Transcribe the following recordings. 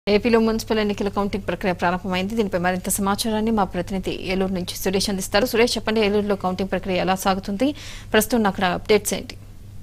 ఏపీలో మున్సిపల్ ఎన్నికల కౌంటింగ్ ప్రక్రియ ప్రారంభమైంది దీనిపై మరింత సమాచారాన్ని మా ప్రతినిధి ఏలూరు నుంచి సురేష్ అందిస్తారు సురేష్ చెప్పండి ఏలూరులో కౌంటింగ్ ప్రక్రియ ఎలా సాగుతుంది ప్రస్తుతం అక్కడ అప్డేట్స్ ఏంటి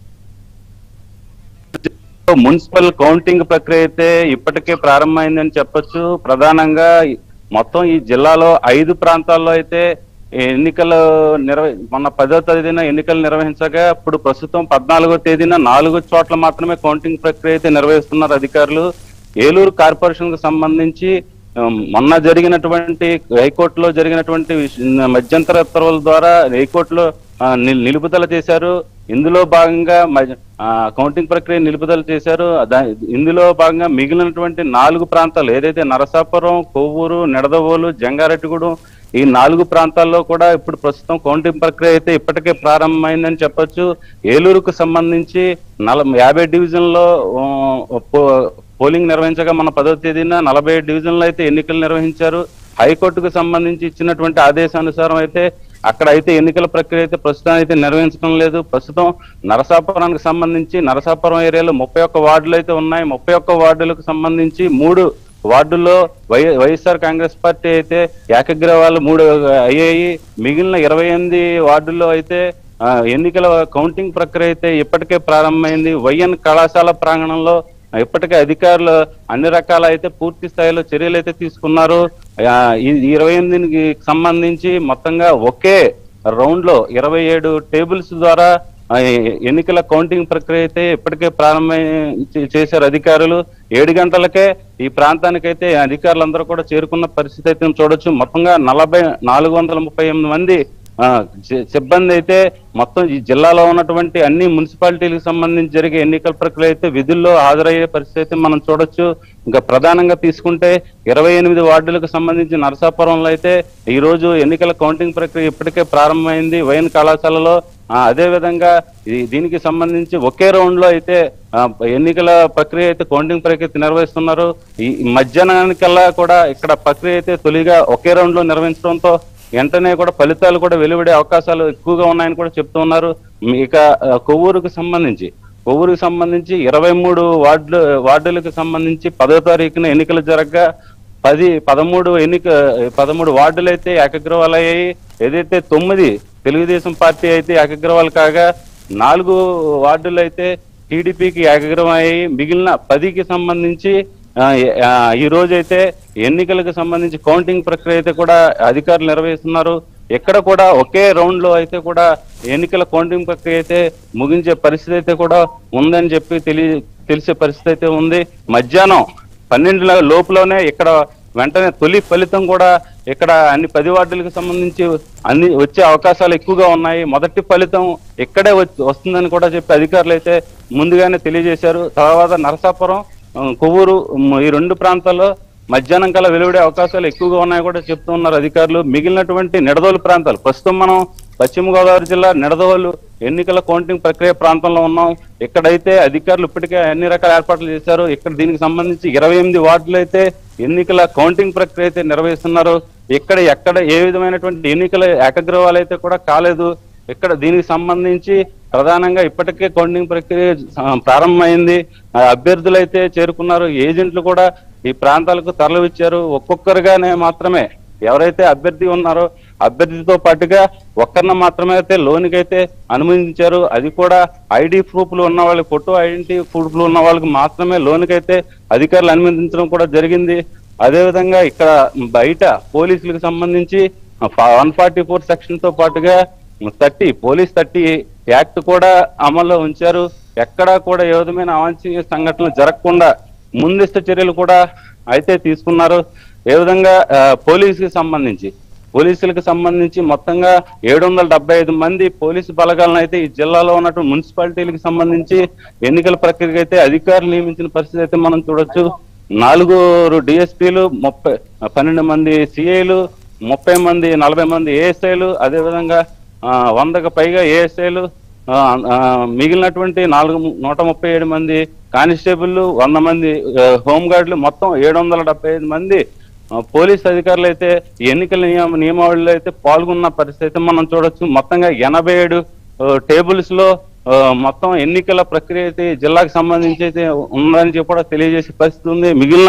మున్సిపల్ కౌంటింగ్ ప్రక్రియ అయితే ఇప్పటికే ప్రారంభమైందని చెప్పొచ్చు ప్రధానంగా ఈ- మొత్తం ఈ జిల్లాలో ఐదు ప్రాంతాల్లో అయితే ఎన్నికలు నిర్వ మొన్న పదో తేదీన ఎన్నికలు నిర్వహించగా ఇప్పుడు ప్రస్తుతం పద్నాలుగో తేదీన నాలుగు చోట్ల మాత్రమే కౌంటింగ్ ప్రక్రియ అయితే నిర్వహిస్తున్నారు అధికారులు ఏలూరు కార్పొరేషన్ కు సంబంధించి ఉమ్, మొన్న జరిగినటువంటి హైకోర్టులో జరిగినటువంటి విష- మధ్యంతర ఉత్తర్వుల ద్వారా హైకోర్టులో ఆ, నిల్- నిలుపుదల చేశారు ఇందులో భాగంగా మ- ఆ, కౌంటింగ్ ప్రక్రియ నిలుపుదల చేశారు దా- ఇందులో భాగంగా మిగిలినటువంటి నాలుగు ప్రాంతాలు ఏదైతే నరసాపురం కొవ్వూరు నిడదవోలు జంగారెడ్డిగూడెం ఈ నాలుగు ప్రాంతాల్లో కూడా ఇప్పుడు ప్రస్తుతం కౌంటింగ్ ప్రక్రియ అయితే ఇప్పటికే ప్రారంభమైందని చెప్పొచ్చు ఏలూరుకు సంబంధించి నల యాభై డివిజన్లో ఆ, పో- పోలింగ్ నిర్వహించగా మన పదో తేదీన నలభై డివిజన్లు అయితే ఎన్నికలు నిర్వహించారు హైకోర్టుకు సంబంధించి ఇచ్చినటువంటి ఆదేశానుసారం అయితే అక్కడ అయితే ఎన్నికల ప్రక్రియ అయితే ప్రస్తుతం అయితే నిర్వహించడం లేదు ప్రస్తుతం నరసాపురానికి సంబంధించి నరసాపురం ఏరియాలో ముప్పై ఒక్క వార్డులు అయితే ఉన్నాయి ముప్పై ఒక్క వార్డులకు సంబంధించి మూడు వార్డుల్లో వై వైఎస్ఆర్ కాంగ్రెస్ పార్టీ అయితే ఏకగ్రవాలు మూడు అయ్యాయి మిగిలిన ఇరవై ఎనిమిది వార్డుల్లో అయితే ఆ, ఎన్నికల కౌంటింగ్ ప్రక్రియ అయితే ఇప్పటికే ప్రారంభమైంది వైఎన్ కళాశాల ప్రాంగణంలో ఇప్పటికే అధికారులు అన్ని రకాల అయితే పూర్తి స్థాయిలో చర్యలు అయితే తీసుకున్నారు ఆ, ఈ ఈ ఇరవై ఎనిమిదికి సంబంధించి మొత్తంగా ఒకే రౌండ్ లో ఇరవై ఏడు టేబుల్స్ ద్వారా ఆ, ఎ- ఎన్నికల కౌంటింగ్ ప్రక్రియ అయితే ఇప్పటికే ప్రారంభమై చే- చేశారు అధికారులు ఏడు గంటలకే ఈ ప్రాంతానికైతే అధికారులందరూ కూడా చేరుకున్న పరిస్థితి అయితే చూడొచ్చు మొత్తంగా నలభై నాలుగు వందల ముప్పై ఎనిమిది మంది ఆ, సి- సిబ్బంది అయితే మొత్తం ఈ జిల్లాలో ఉన్నటువంటి అన్ని మున్సిపాలిటీలకు సంబంధించి జరిగే ఎన్నికల ప్రక్రియ అయితే విధుల్లో హాజరయ్యే పరిస్థితి అయితే మనం చూడొచ్చు ఇంకా ప్రధానంగా తీసుకుంటే ఇరవై ఎనిమిది వార్డులకు సంబంధించి నరసాపురంలో అయితే ఈ రోజు ఎన్నికల కౌంటింగ్ ప్రక్రియ ఇప్పటికే ప్రారంభమైంది వైఎన్ కళాశాలలో ఆ, అదే విధంగా ఈ దీనికి సంబంధించి ఒకే రౌండ్ లో అయితే ఆ, ఎన్నికల ప్రక్రియ అయితే కౌంటింగ్ ప్రక్రియ అయితే నిర్వహిస్తున్నారు ఈ ఈ మధ్యాహ్నానికల్లా కూడా ఇక్కడ ప్రక్రియ అయితే తొలిగా ఒకే రౌండ్ లో నిర్వహించడంతో వెంటనే కూడా ఫలితాలు కూడా వెలువడే అవకాశాలు ఎక్కువగా ఉన్నాయని కూడా చెప్తూ ఉన్నారు మ్, ఇక ఆ, కొవ్వూరుకు సంబంధించి కొవ్వూరుకు సంబంధించి ఇరవై మూడు వార్డులు వార్డులకు సంబంధించి పదో తారీఖున ఎన్నికలు జరగగా పది పదమూడు ఎన్నిక పదమూడు వార్డులు అయితే ఏకగ్రవాలయ్యాయి ఏదైతే తొమ్మిది తెలుగుదేశం పార్టీ అయితే ఏకగ్రవాలు కాగా నాలుగు వార్డులు అయితే టీడీపీకి ఏకగ్రవం అయ్యాయి మిగిలిన పదికి సంబంధించి ఆ, ఆ, ఈ రోజు అయితే ఎన్నికలకు సంబంధించి కౌంటింగ్ ప్రక్రియ అయితే కూడా అధికారులు నిర్వహిస్తున్నారు ఎక్కడ కూడా ఒకే రౌండ్ లో అయితే కూడా ఎన్నికల కౌంటింగ్ ప్రక్రియ అయితే ముగించే పరిస్థితి అయితే కూడా ఉందని చెప్పి తెలియ తెలిసే పరిస్థితి అయితే ఉంది మధ్యాహ్నం పన్నెండుల లోపులోనే ఇక్కడ వెంటనే తొలి ఫలితం కూడా ఇక్కడ అన్ని పది వార్డులకు సంబంధించి అన్ని వచ్చే అవకాశాలు ఎక్కువగా ఉన్నాయి మొదటి ఫలితం ఇక్కడే వచ్చి- వస్తుందని కూడా చెప్పి అధికారులు అయితే ముందుగానే తెలియజేశారు తర్వాత నరసాపురం ఆ, కొవ్వూరు ఉమ్, ఈ రెండు ప్రాంతాల్లో మధ్యాహ్నం కల్లా వెలువడే అవకాశాలు ఎక్కువగా ఉన్నాయి కూడా చెప్తూ ఉన్నారు అధికారులు మిగిలినటువంటి నిడదోలు ప్రాంతాలు ప్రస్తుతం మనం పశ్చిమ గోదావరి జిల్లా నిడదవోలు ఎన్నికల కౌంటింగ్ ప్రక్రియ ప్రాంతంలో ఉన్నాం ఇక్కడైతే అధికారులు ఇప్పటికే అన్ని రకాల ఏర్పాట్లు చేశారు ఇక్కడ దీనికి సంబంధించి ఇరవై ఎనిమిది వార్డులు అయితే ఎన్నికల కౌంటింగ్ ప్రక్రియ అయితే నిర్వహిస్తున్నారు ఇక్కడ ఎక్కడ ఏ విధమైనటువంటి ఎన్నికల ఏకగ్రవాలు అయితే కూడా కాలేదు ఇక్కడ దీనికి సంబంధించి ప్రధానంగా ఇప్పటికే కౌంటింగ్ ప్రక్రియ ఆ, ప్రారంభమైంది ఆ, అభ్యర్థులు అయితే చేరుకున్నారు ఏజెంట్లు కూడా ఈ ప్రాంతాలకు తరలివిచ్చారు ఒక్కొక్కరుగానే మాత్రమే ఎవరైతే అభ్యర్థి ఉన్నారో అభ్యర్థితో పాటుగా ఒక్కరిని మాత్రమే అయితే లోనికి అయితే అనుమతించారు అది కూడా ఐడి ప్రూఫ్లు ఉన్న వాళ్ళకి ఫోటో ఐడెంటిటీ ప్రూఫ్లు ఉన్న వాళ్ళకి మాత్రమే లోనికి అయితే అధికారులు అనుమతించడం కూడా జరిగింది అదే విధంగా ఇక్కడ బయట పోలీసులకు సంబంధించి వన్ ఫార్టీ ఫోర్ సెక్షన్ తో పాటుగా థర్టీ పోలీస్ థర్టీ యాక్ట్ కూడా అమల్లో ఉంచారు ఎక్కడా కూడా ఏ విధమైన అవాంఛనీయ సంఘటనలు జరగకుండా ముందస్తు చర్యలు కూడా అయితే తీసుకున్నారు ఏ విధంగా ఆ, పోలీసుకి సంబంధించి పోలీసులకు సంబంధించి మొత్తంగా ఏడు వందల డెబ్బై ఐదు మంది పోలీసు బలగాలను అయితే ఈ జిల్లాలో ఉన్నటువంటి మున్సిపాలిటీలకు సంబంధించి ఎన్నికల ప్రక్రియకి అయితే అధికారులు నియమించిన పరిస్థితి అయితే మనం చూడొచ్చు నాలుగురు డిఎస్పీలు ముప్పై పన్నెండు మంది సిఐలు ముప్పై మంది నలభై మంది ఏఎస్ఐలు అదేవిధంగా ఆ, వందకు పైగా ఏఎస్ఐలు ఆ, ఆ, మిగిలినటువంటి నాలుగు నూట ముప్పై ఏడు మంది కానిస్టేబుల్ వంద మంది ఆ, హోంగార్డులు మొత్తం ఏడు వందల డెబ్బై ఐదు మంది ఆ, పోలీస్ అధికారులు అయితే ఈ ఎన్నికల నియమ నియమావళిలో అయితే పాల్గొన్న పరిస్థితి అయితే మనం చూడొచ్చు మొత్తంగా ఎనభై ఏడు టేబుల్స్ లో ఆ, మొత్తం ఎన్నికల ప్రక్రియ అయితే ఈ జిల్లాకు సంబంధించి అయితే ఉందని చెప్పి కూడా తెలియజేసే పరిస్థితి ఉంది మిగిలిన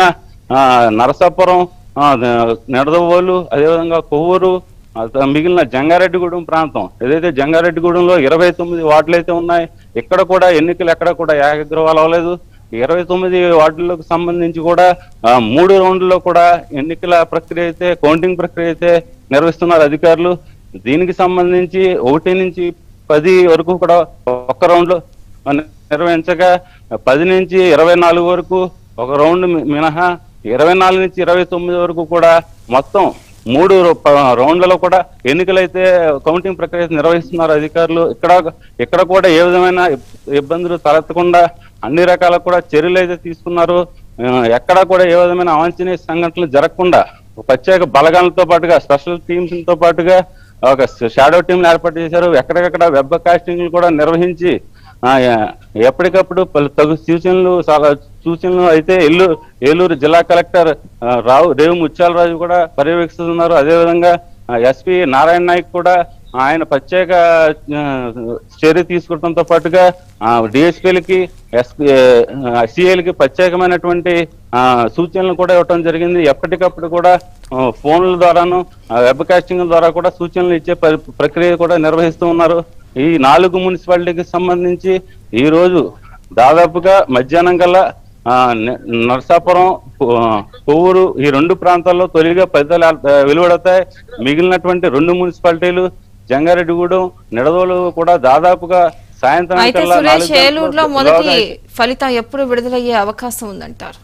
ఆ, నరసాపురం ఆ, నెడదవోలు అదేవిధంగా కొవ్వూరు ఆ, మిగిలిన జంగారెడ్డిగూడెం ప్రాంతం ఏదైతే జంగారెడ్డిగూడెంలో ఇరవై తొమ్మిది వార్డులు అయితే ఉన్నాయి ఇక్కడ కూడా ఎన్నికలు ఎక్కడ కూడా ఏకగ్రవాలు అవ్వలేదు ఇరవై తొమ్మిది వార్డులకు సంబంధించి కూడా ఆ, మూడు రౌండ్లలో కూడా ఎన్నికల ప్రక్రియ అయితే కౌంటింగ్ ప్రక్రియ అయితే నిర్వహిస్తున్నారు అధికారులు దీనికి సంబంధించి ఒకటి నుంచి పది వరకు కూడా ఒక్క రౌండ్ లో నిర్వహించగా పది నుంచి ఇరవై నాలుగు వరకు ఒక రౌండ్ మి- మినహా ఇరవై నాలుగు నుంచి ఇరవై తొమ్మిది వరకు కూడా మొత్తం మూడు రౌ- ప- రౌండ్లలో కూడా ఎన్నికలైతే కౌంటింగ్ ప్రక్రియ నిర్వహిస్తున్నారు అధికారులు ఇక్కడ ఇక్కడ కూడా ఏ విధమైన ఇబ్- ఇబ్బందులు తలెత్తకుండా అన్ని రకాల కూడా చర్యలు అయితే తీసుకున్నారు ఆ, ఎక్కడా కూడా ఏ విధమైన అవాంఛనీయ సంఘటనలు జరగకుండా ప్రత్యేక బలగాలతో పాటుగా స్పెషల్ టీమ్స్ తో పాటుగా ఒక షాడో టీంలు ఏర్పాటు చేశారు ఎక్కడికక్కడ వెబ్ కాస్టింగ్లు కూడా నిర్వహించి ఆ, ఎ- ఎప్పటికప్పుడు పలు తగు సూచనలు చాలా సూచనలు అయితే ఏలూరు ఏలూరు జిల్లా కలెక్టర్ ఆ, రావు రేవు ముత్యాలరాజు కూడా పర్యవేక్షిస్తున్నారు అదేవిధంగా ఎస్పీ నారాయణ నాయక్ కూడా ఆయన ప్రత్యేక ఆ, చర్య తీసుకోవడంతో పాటుగా డిఎస్పీలకి ఎస్పీ సిఐలకి ప్రత్యేకమైనటువంటి ఆ, సూచనలు కూడా ఇవ్వటం జరిగింది ఎప్పటికప్పుడు కూడా ఆ, ఫోన్ల ద్వారాను ఆ, వెబ్ కాస్టింగ్ ద్వారా కూడా సూచనలు ఇచ్చే పరి- ప్రక్రియ కూడా నిర్వహిస్తూ ఉన్నారు ఈ నాలుగు మున్సిపాలిటీకి సంబంధించి ఈ రోజు దాదాపుగా మధ్యాహ్నం కల్లా ఆ, న- నరసాపురం కొ- కొవ్వూరు ఈ రెండు ప్రాంతాల్లో తొలిగా ఫలితాలు ఆ, వెలువడతాయి మిగిలినటువంటి రెండు మున్సిపాలిటీలు జంగారెడ్డిగూడెం నిడదోలు కూడా దాదాపుగా సాయంత్రం అయితే కల్లా సురేష్ నాలుగు ఏలూరులో గంటల మొదటి లోగా ఫలితం ఎప్పుడు విడుదలయ్యే అవకాశం ఉందంటారు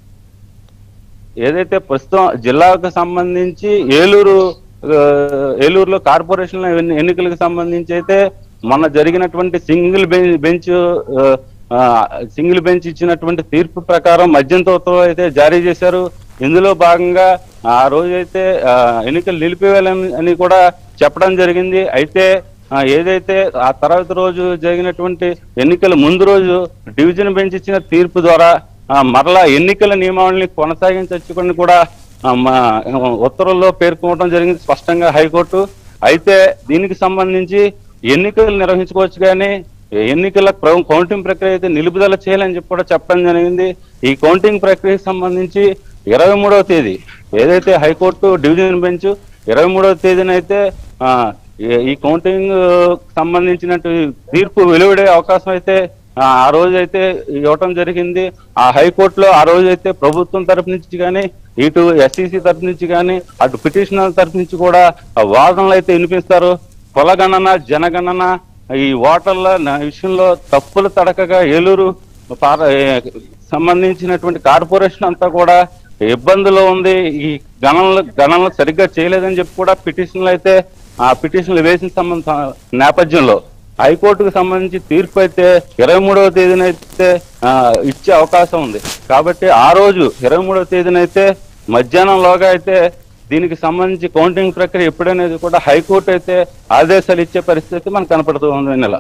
ఏదైతే ప్రస్తుతం జిల్లాకు సంబంధించి ఏలూరు ఆ, ఏలూరులో కార్పొరేషన్ ఎన్నికలకు సంబంధించి అయితే మొన్న జరిగినటువంటి సింగిల్ బెంచ్ బెంచ్ ఆ, ఆ, సింగిల్ బెంచ్ ఇచ్చినటువంటి తీర్పు ప్రకారం మధ్యంత ఉత్తర్వులు అయితే జారీ చేశారు ఇందులో భాగంగా ఆ రోజు అయితే ఆ, ఎన్నికలు నిలిపివేయాలని అని కూడా చెప్పడం జరిగింది అయితే ఆ, ఏదైతే ఆ తర్వాత రోజు జరిగినటువంటి ఎన్నికల ముందు రోజు డివిజన్ బెంచ్ ఇచ్చిన తీర్పు ద్వారా ఆ, మరలా ఎన్నికల నియమావళిని కొనసాగించని కూడా ఆ, మా ఉత్తర్వుల్లో పేర్కొనడం జరిగింది స్పష్టంగా హైకోర్టు అయితే దీనికి సంబంధించి ఎన్నికలు నిర్వహించుకోవచ్చు కానీ ఎన్నికల ప్ర- కౌంటింగ్ ప్రక్రియ అయితే నిలుపుదల చేయాలని చెప్పి కూడా చెప్పడం జరిగింది ఈ కౌంటింగ్ ప్రక్రియకి సంబంధించి ఇరవై మూడవ తేదీ ఏదైతే హైకోర్టు డివిజన్ బెంచ్ ఇరవై మూడవ తేదీన అయితే ఆ, ఈ- ఈ కౌంటింగ్ సంబంధించినట్టు తీర్పు వెలువడే అవకాశం అయితే ఆ ఆ రోజు అయితే ఇవ్వటం జరిగింది ఆ హైకోర్టులో ఆ రోజు అయితే ప్రభుత్వం తరపు నుంచి కానీ ఇటు ఎస్సీసీ తరపు నుంచి కానీ అటు పిటిషనర్ తరపు నుంచి కూడా ఆ వాదనలు అయితే వినిపిస్తారు కులగణన జనగణన ఈ ఓటర్ల న- విషయంలో తప్పులు తడకగా ఏలూరు పార- ఏ, సంబంధించినటువంటి కార్పొరేషన్ అంతా కూడా ఇబ్బందులో ఉంది ఈ గణనలు గణనలు సరిగ్గా చేయలేదని చెప్పి కూడా పిటిషన్లు అయితే ఆ పిటిషన్లు వేసిన సంబంధ నేపథ్యంలో హైకోర్టుకు సంబంధించి తీర్పు అయితే ఇరవై మూడవ తేదీన అయితే ఆ, ఇచ్చే అవకాశం ఉంది కాబట్టి ఆ రోజు ఇరవై మూడవ తేదీన అయితే మధ్యాహ్నంలోగా అయితే దీనికి సంబంధించి కౌంటింగ్ ప్రక్రియ ఎప్పుడనేది కూడా హైకోర్టు అయితే ఆదేశాలు ఇచ్చే పరిస్థితి మనకు కనపడుతూ ఉంది నెల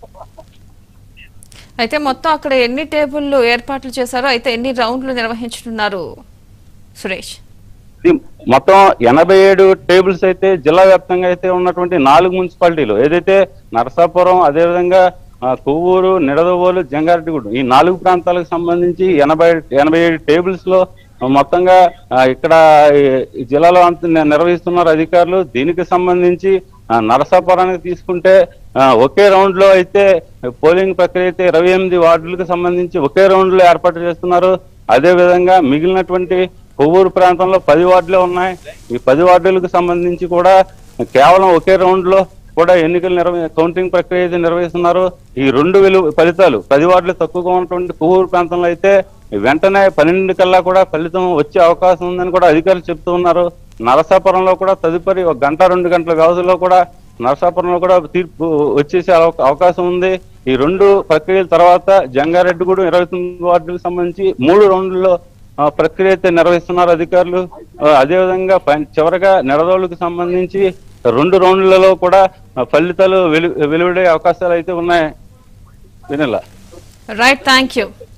అయితే మొత్తం అక్కడ ఎన్ని టేబుల్లు ఏర్పాట్లు చేశారో అయితే ఎన్ని రౌండ్లు నిర్వహించుతున్నారు సురేష్ ఇది మొత్తం ఎనభై ఏడు టేబుల్స్ అయితే జిల్లా వ్యాప్తంగా అయితే ఉన్నటువంటి నాలుగు మున్సిపాలిటీలు ఏదైతే నరసాపురం అదేవిధంగా ఆ, కొవ్వూరు నిడదవోలు జంగారెడ్డిగూడెం ఈ నాలుగు ప్రాంతాలకు సంబంధించి ఎనభై ఎనభై ఏడు టేబుల్స్ లో మొత్తంగా ఆ, ఇక్కడ ఈ- ఈ జిల్లాలో అంత ని- నిర్వహిస్తున్నారు అధికారులు దీనికి సంబంధించి ఆ, నరసాపురానికి తీసుకుంటే ఆ, ఒకే రౌండ్ లో అయితే పోలింగ్ ప్రక్రియ అయితే ఇరవై ఎనిమిది వార్డులకు సంబంధించి ఒకే రౌండ్ లో ఏర్పాటు చేస్తున్నారు అదే విధంగా మిగిలినటువంటి కొవ్వూరు ప్రాంతంలో పది వార్డులే ఉన్నాయి ఈ పది వార్డులకు సంబంధించి కూడా కేవలం ఒకే రౌండ్ లో కూడా ఎన్నికలు నిర్వ కౌంటింగ్ ప్రక్రియ అయితే నిర్వహిస్తున్నారు ఈ రెండు వెలు ఫలితాలు పది వార్డులు తక్కువగా ఉన్నటువంటి కొవ్వూరు ప్రాంతంలో అయితే వెంటనే పన్నెండు కల్లా కూడా ఫలితం వచ్చే అవకాశం ఉందని కూడా అధికారులు చెప్తూ ఉన్నారు నరసాపురంలో కూడా తదుపరి ఒక గంట రెండు గంటల వ్యవధిలో కూడా నరసాపురంలో కూడా తీర్పు వచ్చేసే అవ- అవకాశం ఉంది ఈ రెండు ప్రక్రియల తర్వాత జంగారెడ్డిగూడెం ఇరవై తొమ్మిది వార్డులకు సంబంధించి మూడు రౌండ్లలో ఆ, ప్రక్రియ అయితే నిర్వహిస్తున్నారు అధికారులు ఆ, అదేవిధంగా పై- చివరగా నెడదోళ్ళకు సంబంధించి రెండు రౌండ్లలో కూడా ఆ, ఫలితాలు వెలు వెలువడే అవకాశాలు అయితే ఉన్నాయి వినలా రైట్ థ్యాంక్ యూ